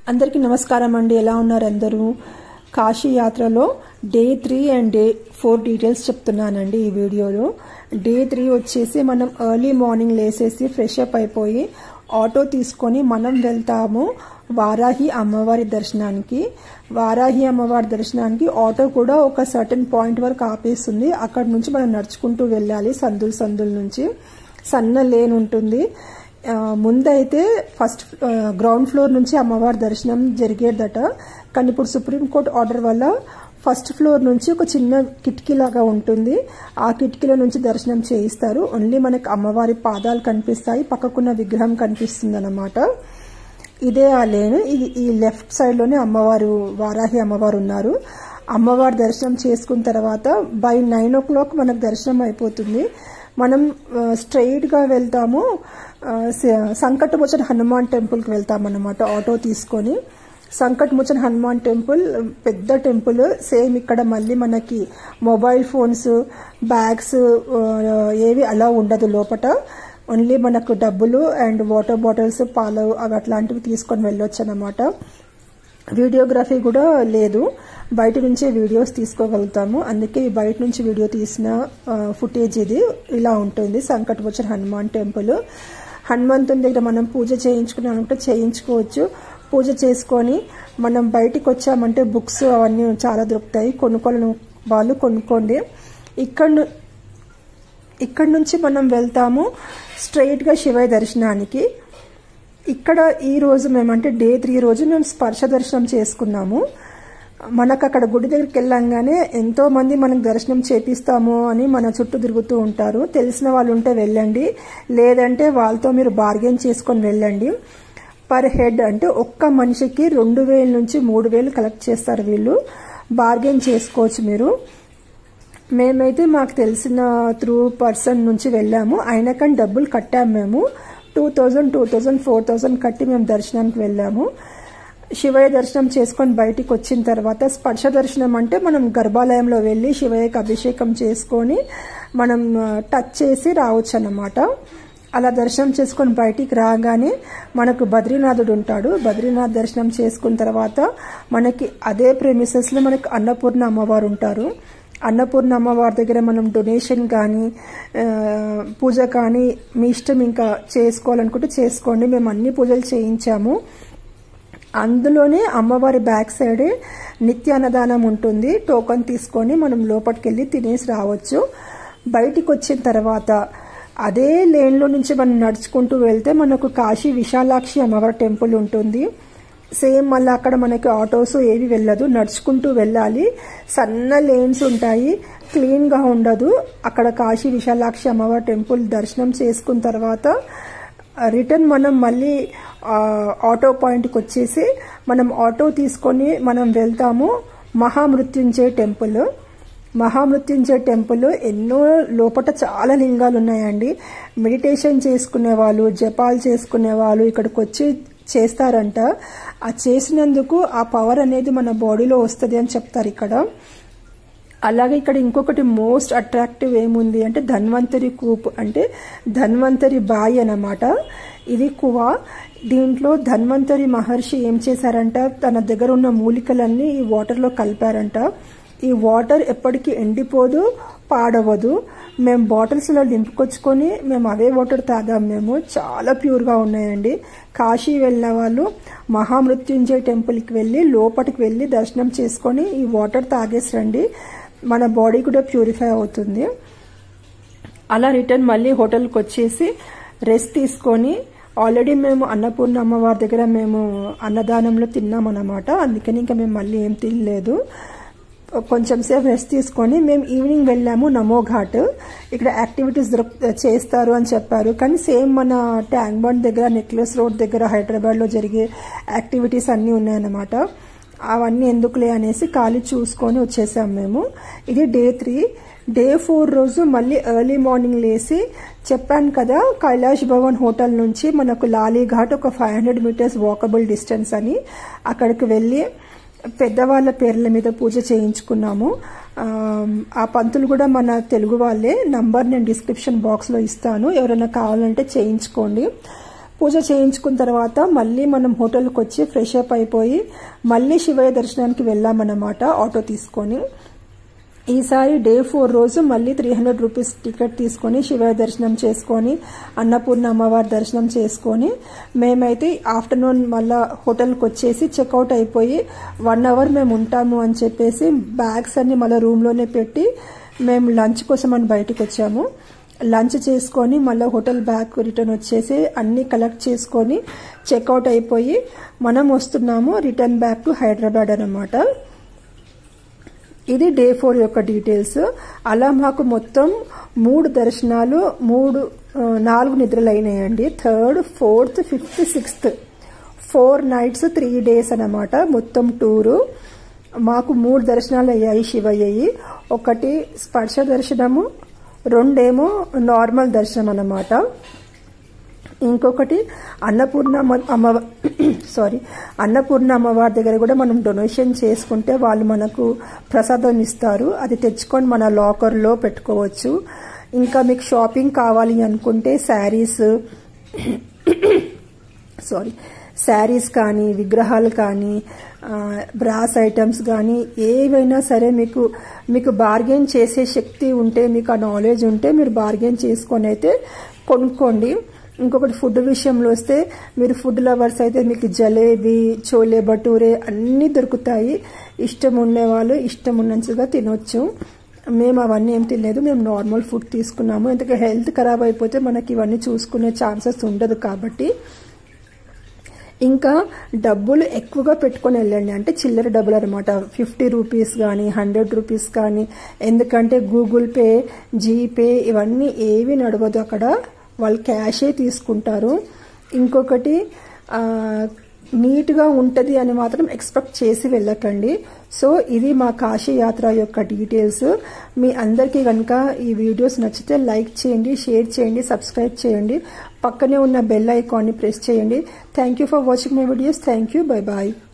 అందరికీ నమస్కారం అండి ఎలా ఉన్నారు అందరూ కాశీ యాత్రలో day three and day four details చెప్తున్నానండి ఈ వీడియోలో డే త్రీ వచ్చేసి మనం ఎర్లీ మార్నింగ్ లేసేసి ఫ్రెష్ అప్ అయిపోయి ఆటో తీసుకొని మనం వెళ్తాము వారాహి అమ్మవారి దర్శనానికి వారాహి అమ్మవారి దర్శనానికి ఆటో కూడా ఒక సర్టన్ పాయింట్ వరకు ఆపేస్తుంది అక్కడ నుంచి మనం నడుచుకుంటూ వెళ్ళాలి సందులు సందుల నుంచి సన్న లేన్ ఉంటుంది ఆ, ముందైతే ఫస్ట్ ఆ, గ్రౌండ్ ఫ్లోర్ నుంచి అమ్మవారి దర్శనం జరిగేదట కానీ ఇప్పుడు సుప్రీంకోర్టు ఆర్డర్ వల్ల ఫస్ట్ ఫ్లోర్ నుంచి ఒక చిన్న కిటికీ లాగా ఉంటుంది ఆ కిటికీలో నుంచి దర్శనం చేయిస్తారు ఓన్లీ మనకి అమ్మవారి పాదాలు కనిపిస్తాయి పక్కకున్న విగ్రహం కనిపిస్తుంది అన్నమాట ఇదే ఆ లేను ఇది ఈ లెఫ్ట్ సైడ్ లోనే అమ్మవారు వారాహి అమ్మవారు ఉన్నారు అమ్మవారి దర్శనం చేసుకున్న తర్వాత బై నైన్ ఓ క్లాక్ మనకు దర్శనం అయిపోతుంది మనం స్ట్రైట్ గా వెళ్తాము ఆ, స- సంకటమోచన హనుమాన్ టెంపుల్ కి వెళ్తాం అన్నమాట ఆటో తీసుకొని సంకటమోచన హనుమాన్ టెంపుల్ పెద్ద టెంపుల్ సేమ్ ఇక్కడ మళ్ళీ మనకి మొబైల్ ఫోన్స్ బ్యాగ్స్ ఆ, ఏవి అలా ఉండదు లోపట ఓన్లీ మనకు డబ్బులు అండ్ వాటర్ బాటిల్స్ పాలు అవి అట్లాంటివి తీసుకొని వెళ్ళొచ్చు అనమాట వీడియోగ్రఫీ కూడా లేదు బయట నుంచే వీడియోస్ తీసుకోగలుగుతాము అందుకే ఈ బయట నుంచి వీడియో తీసిన ఫుటేజ్ ఇది ఇలా ఉంటుంది సంకటవచన హనుమాన్ టెంపుల్ హనుమంతుని దగ్గర మనం పూజ చేయించుకున్నామంటే చేయించుకోవచ్చు పూజ చేసుకొని మనం బయటికి వచ్చామంటే బుక్స్ అవన్నీ చాలా దొరుకుతాయి కొనుక్కోని వాళ్ళు కొనుక్కోండి ఇక్కడ ను- ఇక్కడ నుంచి మనం వెళ్తాము స్ట్రైట్గా శివయ్య దర్శనానికి ఇక్కడ ఈ రోజు మేమంటే డే త్రీ రోజు మేము స్పర్శ దర్శనం చేసుకున్నాము మనకు అక్కడ గుడి దగ్గరికి వెళ్ళంగానే ఎంతో మంది మనకు దర్శనం చేపిస్తాము అని మన చుట్టూ తిరుగుతూ ఉంటారు తెలిసిన వాళ్ళు ఉంటే వెళ్ళండి లేదంటే వాళ్ళతో మీరు బార్గెన్ చేసుకొని వెళ్ళండి పర్ హెడ్ అంటే ఒక్క మనిషికి రెండు వేల నుంచి మూడు వేలు కలెక్ట్ చేస్తారు వీళ్ళు బార్గెన్ చేసుకోవచ్చు మీరు మేమైతే మాకు తెలిసిన త్రూ పర్సన్ నుంచి వెళ్ళాము అయినా కానీ డబ్బులు కట్టాము మేము two thousand two thousand four thousand కట్టి మేము దర్శనానికి వెళ్ళాము శివయ్య దర్శనం చేసుకొని బయటికి వచ్చిన తర్వాత స్పర్శ దర్శనం అంటే మనం గర్భాలయంలో వెళ్ళి శివయ్యకి అభిషేకం చేసుకొని మనం ఆ, టచ్ చేసి రావచ్చు అన్నమాట అలా దర్శనం చేసుకొని బయటికి రాగానే మనకు బద్రీనాథుడు ఉంటాడు బద్రీనాథ్ దర్శనం చేసుకున్న తర్వాత మనకి అదే ప్రెమిసెస్లో మనకి అన్నపూర్ణ అమ్మవారు ఉంటారు అన్నపూర్ణ అమ్మవారి దగ్గర మనం డొనేషన్ కానీ ఆ, పూజ కానీ మీ ఇష్టం ఇంకా చేసుకోవాలనుకుంటే చేసుకోండి మేము అన్ని పూజలు చేయించాము అందులోనే అమ్మవారి బ్యాక్ సైడే నిత్య అన్నదానం ఉంటుంది టోకన్ తీసుకొని మనం లోపలికి వెళ్ళి తినేసి రావచ్చు బయటికి వచ్చిన తర్వాత అదే లేన్లో నుంచి మనం నడుచుకుంటూ వెళ్తే మనకు కాశీ విశాలాక్షి అమ్మవారి టెంపుల్ ఉంటుంది సేమ్ మళ్ళీ అక్కడ మనకి ఆటోస్ ఏవి వెళ్ళదు నడుచుకుంటూ వెళ్ళాలి సన్న లేన్స్ ఉంటాయి క్లీన్గా ఉండదు అక్కడ కాశీ విశాలాక్షి అమ్మవారి టెంపుల్ దర్శనం చేసుకున్న తర్వాత రిటర్న్ మనం మళ్ళీ ఆ, ఆటో పాయింట్కి వచ్చేసి మనం ఆటో తీసుకొని మనం వెళ్తాము మహామృత్యుంజయ టెంపుల్ మహామృత్యుంజయ టెంపుల్ ఎన్నో లోపట చాలా లింగాలు ఉన్నాయండి మెడిటేషన్ చేసుకునే వాళ్ళు జపాలు చేసుకునే వాళ్ళు ఇక్కడికి వచ్చి చేస్తారంట ఆ చేసినందుకు ఆ పవర్ అనేది మన బాడీలో వస్తుంది అని చెప్తారు ఇక్కడ అలాగే ఇక్కడ ఇంకొకటి మోస్ట్ అట్రాక్టివ్ ఏముంది అంటే ధన్వంతరి కూప్ అంటే ధన్వంతరి బాయి అన్నమాట ఇది కువ దీంట్లో ధన్వంతరి మహర్షి ఏం చేశారంట తన దగ్గర ఉన్న మూలికలన్నీ ఈ వాటర్లో కలిపారంట ఈ వాటర్ ఎప్పటికీ ఎండిపోదు పాడవదు మేము బాటిల్స్లో నింపుకొచ్చుకొని మేము అవే వాటర్ తాగాం మేము చాలా ప్యూర్గా ఉన్నాయండి కాశీ వెళ్ళిన వాళ్ళు మహామృత్యుంజయ టెంపుల్కి వెళ్ళి లోపలికి వెళ్ళి దర్శనం చేసుకొని ఈ వాటర్ తాగేసి రండి మన బాడీ కూడా ప్యూరిఫై అవుతుంది అలా రిటర్న్ మళ్ళీ హోటల్కి వచ్చేసి రెస్ట్ తీసుకొని ఆల్రెడీ మేము అన్నపూర్ణ అమ్మవారి దగ్గర మేము అన్నదానంలో తిన్నామన్నమాట అందుకని ఇంకా మేము మళ్ళీ ఏం తినలేదు కొంచెం సేపు రెస్ట్ తీసుకొని మేము ఈవినింగ్ వెళ్ళాము నమో ఘాట్ ఇక్కడ యాక్టివిటీస్ దొరుకు చేస్తారు అని చెప్పారు కానీ సేమ్ మన ట్యాంక్ బండ్ దగ్గర నెక్లెస్ రోడ్ దగ్గర హైదరాబాద్లో జరిగే యాక్టివిటీస్ అన్నీ ఉన్నాయన్నమాట అవన్నీ ఎందుకులే అనేసి ఖాళీ చూసుకొని వచ్చేసాం మేము ఇది డే త్రీ డే ఫోర్ రోజు మళ్ళీ ఎర్లీ మార్నింగ్ లేసి చెప్పాను కదా కైలాష్ భవన్ హోటల్ నుంచి మనకు లాలీఘాట్ ఒక five hundred metres walkable distance అని అక్కడికి వెళ్ళి పెద్దవాళ్ళ పేర్ల మీద పూజ చేయించుకున్నాము ఆ, ఆ పంతులు కూడా మన తెలుగు వాళ్ళే నంబర్ నేను డిస్క్రిప్షన్ బాక్స్లో ఇస్తాను ఎవరైనా కావాలంటే చేయించుకోండి పూజ చేయించుకున్న తర్వాత మళ్ళీ మనం హోటల్కి వచ్చి ఫ్రెష్ అప్ అయిపోయి మళ్ళీ శివయ్య దర్శనానికి వెళ్ళామన్నమాట ఆటో తీసుకొని ఈసారి డే ఫోర్ రోజు మళ్ళీ త్రీ హండ్రెడ్ రూపీస్ టికెట్ తీసుకొని శివయ్య దర్శనం చేసుకొని అన్నపూర్ణ అమ్మవారి దర్శనం చేసుకొని మేమైతే ఆఫ్టర్నూన్ మళ్ళా హోటల్కి వచ్చేసి చెక్అవుట్ అయిపోయి వన్ అవర్ మేము ఉంటాము అని చెప్పేసి బ్యాగ్స్ అన్ని మళ్ళీ రూమ్లోనే పెట్టి మేము లంచ్ కోసం అని బయటకు వచ్చాము లంచ్ చేసుకొని మళ్ళీ హోటల్ బ్యాగ్ రిటర్న్ వచ్చేసి అన్నీ కలెక్ట్ చేసుకొని చెక్అవుట్ అయిపోయి మనం వస్తున్నాము రిటర్న్ బ్యాక్ టు హైదరాబాద్ అనమాట ఇది డే ఫోర్ యొక్క డీటెయిల్స్ అలా మాకు మొత్తం మూడు దర్శనాలు మూడు నాలుగు నిద్రలు అయినాయండి third fourth fifth sixth four nights three days అనమాట మొత్తం టూరు మాకు మూడు దర్శనాలు అయ్యాయి శివయ్యయి ఒకటి స్పర్శ దర్శనము రెండేమో నార్మల్ దర్శనం అన్నమాట ఇంకొకటి అన్నపూర్ణ అమ్మ సారీ అన్నపూర్ణ అమ్మవారి దగ్గర కూడా మనం డొనేషన్ చేసుకుంటే వాళ్ళు మనకు ప్రసాదం ఇస్తారు అది తెచ్చుకొని మన లాకర్లో పెట్టుకోవచ్చు ఇంకా మీకు షాపింగ్ కావాలి అనుకుంటే శారీస్ సారీ శారీస్ కానీ విగ్రహాలు కానీ బ్రాస్ ఐటమ్స్ కానీ ఏవైనా సరే మీకు మీకు బార్గెన్ చేసే శక్తి ఉంటే మీకు ఆ నాలెడ్జ్ ఉంటే మీరు బార్గెన్ చేసుకొని అయితే కొనుక్కోండి ఇంకొకటి ఫుడ్ విషయంలో వస్తే మీరు ఫుడ్ లవర్స్ అయితే మీకు జలేబీ చోలే భటూరే అన్నీ దొరుకుతాయి ఇష్టం ఉండేవాళ్ళు ఇష్టం ఉన్నంతగా తినొచ్చు మేము అవన్నీ ఏం తినలేదు మేము నార్మల్ ఫుడ్ తీసుకున్నాము ఎందుకంటే హెల్త్ ఖరాబ్ అయిపోతే మనకి ఇవన్నీ చూసుకునే ఛాన్సెస్ ఉండదు కాబట్టి ఇంకా డబ్బులు ఎక్కువగా పెట్టుకొని వెళ్ళండి అంటే చిల్లర డబ్బులు అనమాట ఫిఫ్టీ రూపీస్ కానీ హండ్రెడ్ రూపీస్ కానీ ఎందుకంటే గూగుల్ పే జీపే ఇవన్నీ ఏవి నడవదు అక్కడ వాళ్ళు క్యాషే తీసుకుంటారు ఇంకొకటి నీట్గా ఉంటుంది అని మాత్రం ఎక్స్పెక్ట్ చేసి వెళ్ళకండి సో ఇది మా కాశీ యాత్ర యొక్క డీటెయిల్స్ మీ అందరికీ కనుక ఈ వీడియోస్ నచ్చితే లైక్ చేయండి షేర్ చేయండి సబ్స్క్రైబ్ చేయండి పక్కనే ఉన్న బెల్ ఐకాన్ని ప్రెస్ చేయండి thank you for watching my videos thank you bye bye